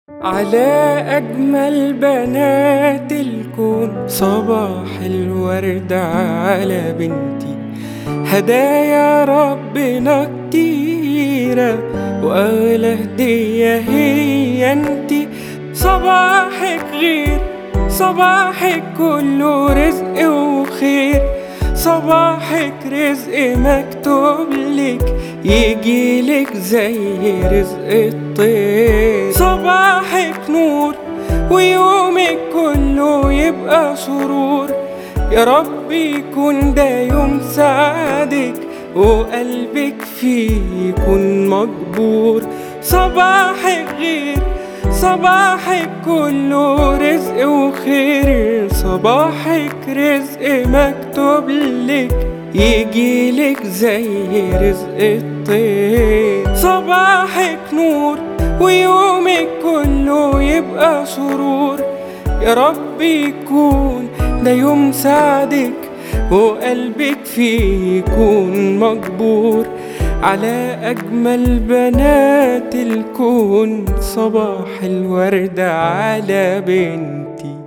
على أجمل بنات الكون صباح الورد على بنتي هدايا ربنا كتيرة وأغلى هدية هي انتي صباحك غير صباحك كله رزق وخير صباحك رزق مكتوب لك يجيلك زي رزق الطير صباحك نور ويومك كله يبقى سرور يا رب يكون ده يوم سعدك وقلبك فيه يكون مجبور صباحك غير صباحك كله رزق وخير صباحك رزق مكتوب لك يجيلك زي رزق الطير صباحك نور ويومك كله يبقى سرور يا رب يكون ده يوم سعدك وقلبك فيه يكون مجبور على أجمل بنات الكون صباح الورد على بنتي